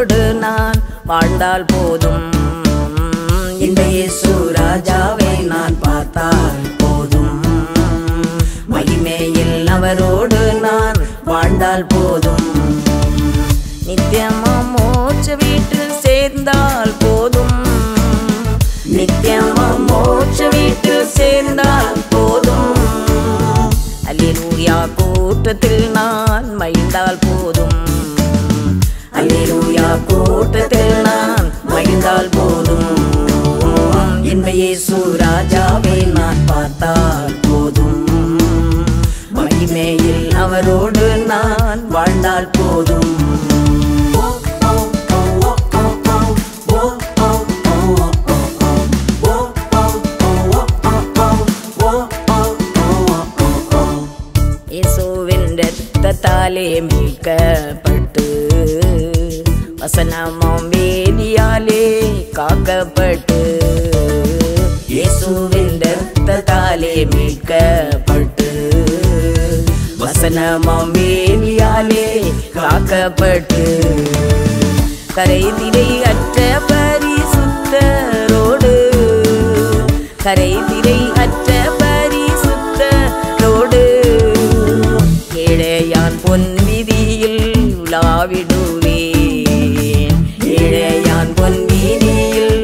அவரோடு நான் வாழ்ந்தால் போதும் இந்த இயேசு ராஜாவை நான் பார்த்தால் போதும் மகிமையில் அவரோடு நான் வாழ்ந்தால் போதும் நித்தியமா மோட்ச வீட்டில் சேர்ந்தால் போதும் நித்தியமா மோட்ச வீட்டில் சேர்ந்தால் போதும் அல்லேலூயா கூட்டத்தில் நான் மகிழ்ந்தால் போதும் அல்லேலூயா கூட்டத்தில் நான் மகிழ்ந்தால் போதும் இந்த இயேசு ராஜாவை நான் பார்த்தால் போதும் மகிமையில் அவரோடு நான் வாழ்ந்தால் போதும் இயேசுவின் இரத்தத்தாலே மீட்கப்பட்டு வசனமும் வேலியாலே காக்கப்பட்டு இயேசுவின் இரத்தத்தாலே மீட்கப்பட்டு வசனமும் வேலியாலே காக்கப்பட்டு கரை திரை அற்ற பரிசுத்தரோடு கரை திரை அற்ற பரிசுத்தரோடு ஏழையான் பொன் விதியில் உலாவிடுவேன் ஏழையான் பொன் வீதியில்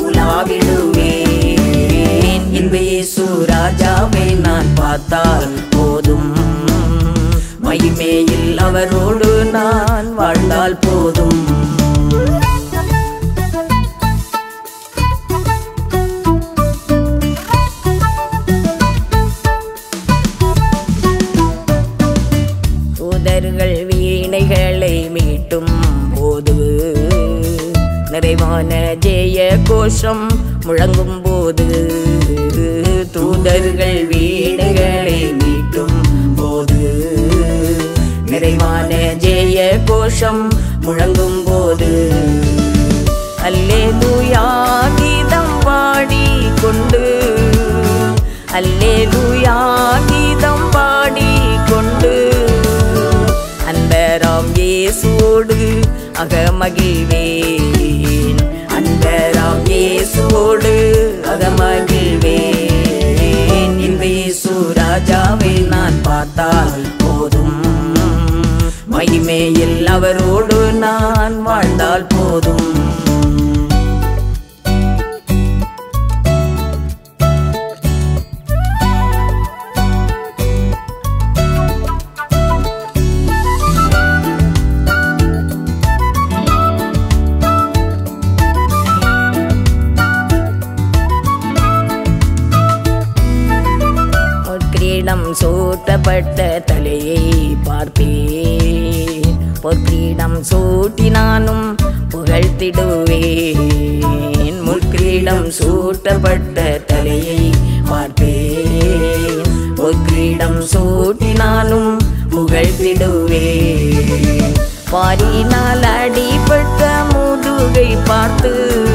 உலாவிடுவேன் இன்ப இயேசு ராஜாவை நான் பார்த்தால் போதும் மகிமேயில் அவரோடு நான் வாழ்ந்தால் போதும் தூதர்கள் வீணைகளை மீட்டும் போது நிறைவான ஜெய கோஷம் முழங்கும் போது தூதர்கள் வீணைகளை மீட்டும் போது நிறைவான ஜெய கோஷம் முழங்கும் போது அல்லேலூயா கீதம் பாடி கொண்டு அல்லேலூயா கீதம் பாடி கொண்டு அன்பராம் இயேசுவோடு அகமகிழ்வேன் அன்பராம் இயேசுவோடு அகமகிழ்வேன் இந்த இயேசு ராஜாவை நான் பார்த்தால் போதும் மகிமேயில் அவரோடு நான் வாழ்ந்தால் போதும் பொற்கிரீடம் சூட்டப்பட்ட தலையை பார்ப்பேன் பொற்கிரீடம் சூட்டி நானும் புகழ்த்திடுவேன் முற்கிரீடம் சூட்டப்பட்ட தலையை பார்ப்பேன் பொற்கிரீடம் சூட்டி நானும் புகழ்த்திடுவேன் பாரினால் அடிபட்ட முதுகை பார்த்து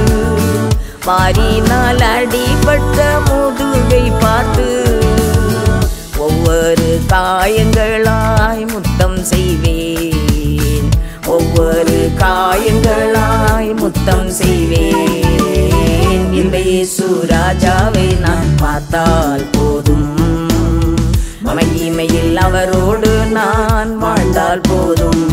பாரினால் அடிபட்ட முதுகை பார்த்து ஒவ்வொரு காயங்களாய் முத்தம் செய்வேன் ஒவ்வொரு காயங்களாய் முத்தம் செய்வேன் இந்த இயேசு ராஜாவை நான் பார்த்தால் போதும் மகிமையில் அவரோடு நான் வாழ்ந்தால் போதும்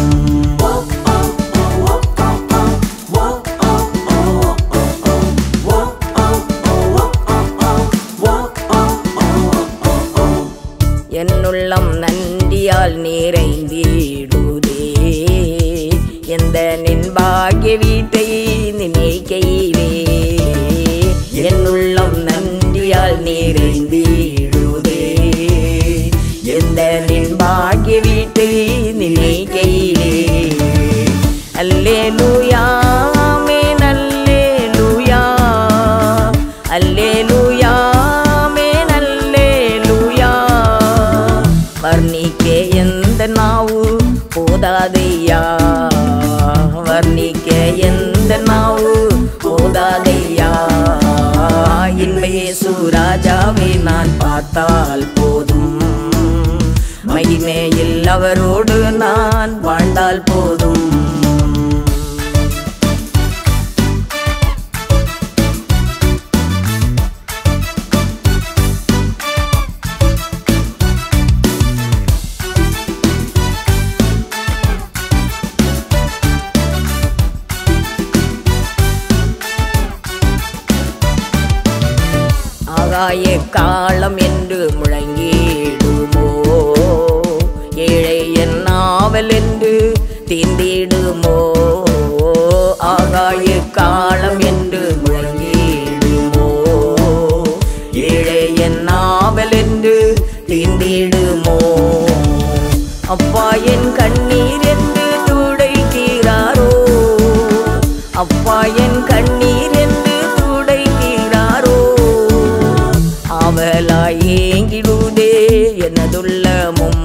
என்னுள்ளம் நன்றியால் நிறைந்திடுதே எந்த நின் பாகிய வீட்டை நினைக்கையிலே என்னுள்ளம் நன்றியால் நிறைந்திடுதே எந்த நின் பாகிய வீட்டை நினைக்கையிலே அல்லேலூயா ஆமென் அல்லேலூயா அல்லேலூயா ஆமென் அல்லேலூயா வர்ணிக்க எந்த நாவு போதாதையா வர்ணிக்க எந்த நாவு போதாதையா இன்மையே சுராஜாவை நான் பார்த்தால் போதும் மகிமேயில் அவரோடு நான் வாழ்ந்தால் போதும் எக்காலம் என்று முழங்கிடுமோ ஏழை என் நாவல் என்று தீந்திடுமோ ஆகாய காலம் என்று முழங்கிடுமோ ஏழை என் நாவல் என்று தீந்திடுமோ அப்பா என் கண்ணீர் என்று துடைக்கிறாரோ அப்பா என் கண்ணீர் என்று துடைக்கிறாரோ அவளாய் ஏங்கிடுதே எனதுள்ளமும்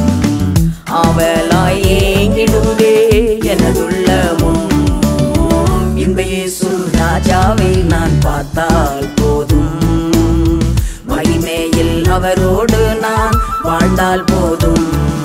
அவளாய் ஏங்கிடுதே எனதுள்ளமும் இந்த இயேசு ராஜாவை நான் பார்த்தால் போதும் மகிமேயில் அவரோடு நான் வாழ்ந்தால் போதும்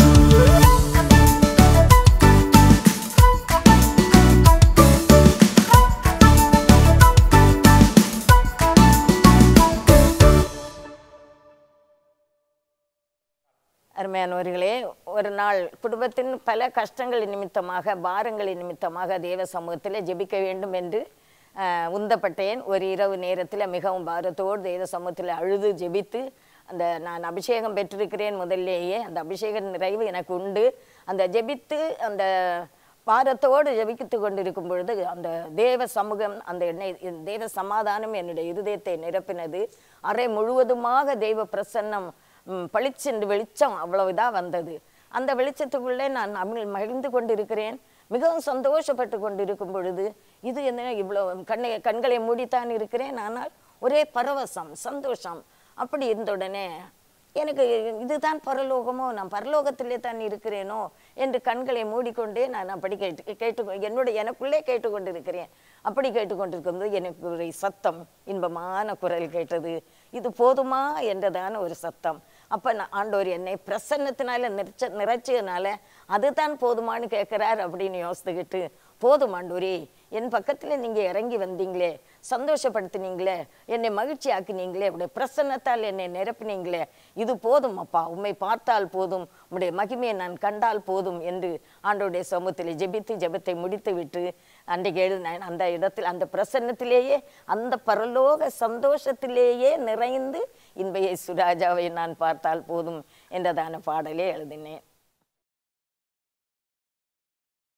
அருமையானவர்களே ஒரு நாள் குடும்பத்தின் பல கஷ்டங்கள் நிமித்தமாக பாரங்களின் நிமித்தமாக தேவ சமூகத்தில் ஜெபிக்க வேண்டும் என்று ஆஹ், உந்தப்பட்டேன் ஒரு இரவு நேரத்தில் மிகவும் பாரத்தோடு தேவ சமூகத்தில் அழுது ஜெபித்து அந்த நான் அபிஷேகம் பெற்றிருக்கிறேன் முதல்லேயே அந்த அபிஷேக நிறைவு எனக்கு உண்டு அந்த ஜெபித்து அந்த பாரத்தோடு ஜெபித்து கொண்டிருக்கும் பொழுது அந்த தேவ சமூகம் அந்த எண்ணெய் தேவ சமாதானம் என்னுடைய இருதயத்தை நிரப்பினது அறை முழுவதுமாக தெய்வ பிரசன்னம் ம், பளிச்சென்று வெளிச்சம் அவ்வளவுதான் வந்தது அந்த வெளிச்சத்துக்குள்ளே நான் அமிழ் மகிழ்ந்து கொண்டிருக்கிறேன் மிகவும் சந்தோஷப்பட்டு கொண்டிருக்கும் பொழுது இது என்ன இவ்வளோ கண்ணை கண்களை மூடித்தான் இருக்கிறேன் ஆனால் ஒரே பரவசம் சந்தோஷம் அப்படி இருந்த உடனே எனக்கு இதுதான் பரலோகமோ நான் பரலோகத்திலே தான் இருக்கிறேனோ என்று கண்களை மூடிக்கொண்டே நான் அப்படி கேட்டு கேட்டு என்னுடைய எனக்குள்ளே கேட்டுக்கொண்டிருக்கிறேன் அப்படி கேட்டுக்கொண்டிருக்கும்போது எனக்கு ஒரு சத்தம் இன்பமான குரல் கேட்டது இது போதுமா என்றதான ஒரு சத்தம் அப்போ நான் ஆண்டவர் என்னை பிரசன்னத்தினால நிறைச்ச நிறைச்சதுனால அதுதான் போதுமான்னு கேட்குறார் அப்படின்னு யோசித்துக்கிட்டு போதும் ஆண்டவரே என் பக்கத்தில் நீங்கள் இறங்கி வந்தீங்களே சந்தோஷப்படுத்தினீங்களே என்னை மகிழ்ச்சி ஆக்கினீங்களே உடைய பிரசன்னத்தால் என்னை நிரப்பினீங்களே இது போதும் அப்பா உம்மை பார்த்தால் போதும் உம்முடைய மகிமையை நான் கண்டால் போதும் என்று ஆண்டோடைய சமூகத்தில் ஜெபித்து ஜெபத்தை முடித்து விட்டு அன்றைக்கு எழுதினேன் அந்த இடத்தில் அந்த பிரசன்னத்திலேயே அந்த பரலோக சந்தோஷத்திலேயே நிறைந்து இன்பையை சுராஜாவை நான் பார்த்தால் போதும் என்றதான பாடலே எழுதினேன்